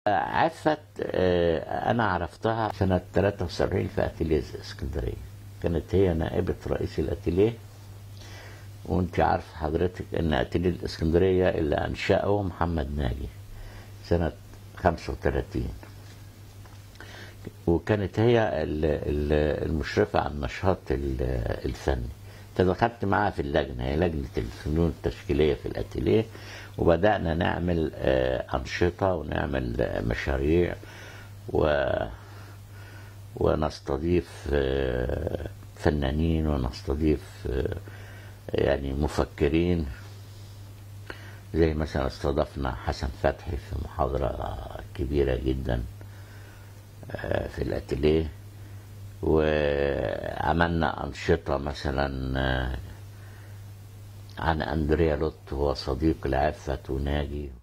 عفت آه، أنا عرفتها سنة 73 في أتيليه اسكندرية كانت هي نائبة رئيس الأتيليه وانت عارف حضرتك ان أتيليه الاسكندرية اللي أنشأه محمد ناجي سنة 35 وكانت هي ال- ال- المشرفة على النشاط ال- الفني تدخلت معاها في اللجنة هي لجنة الفنون التشكيلية في الأتيليه وبدأنا نعمل آه، أنشطة ونعمل آه، مشاريع و ونستضيف آه، فنانين ونستضيف آه، يعني مفكرين زي مثلا استضفنا حسن فتحي في محاضرة كبيرة جدا آه، في الأتيليه وعملنا أنشطة مثلا آه، عن أندريا لوت هو صديق لعفت وناجي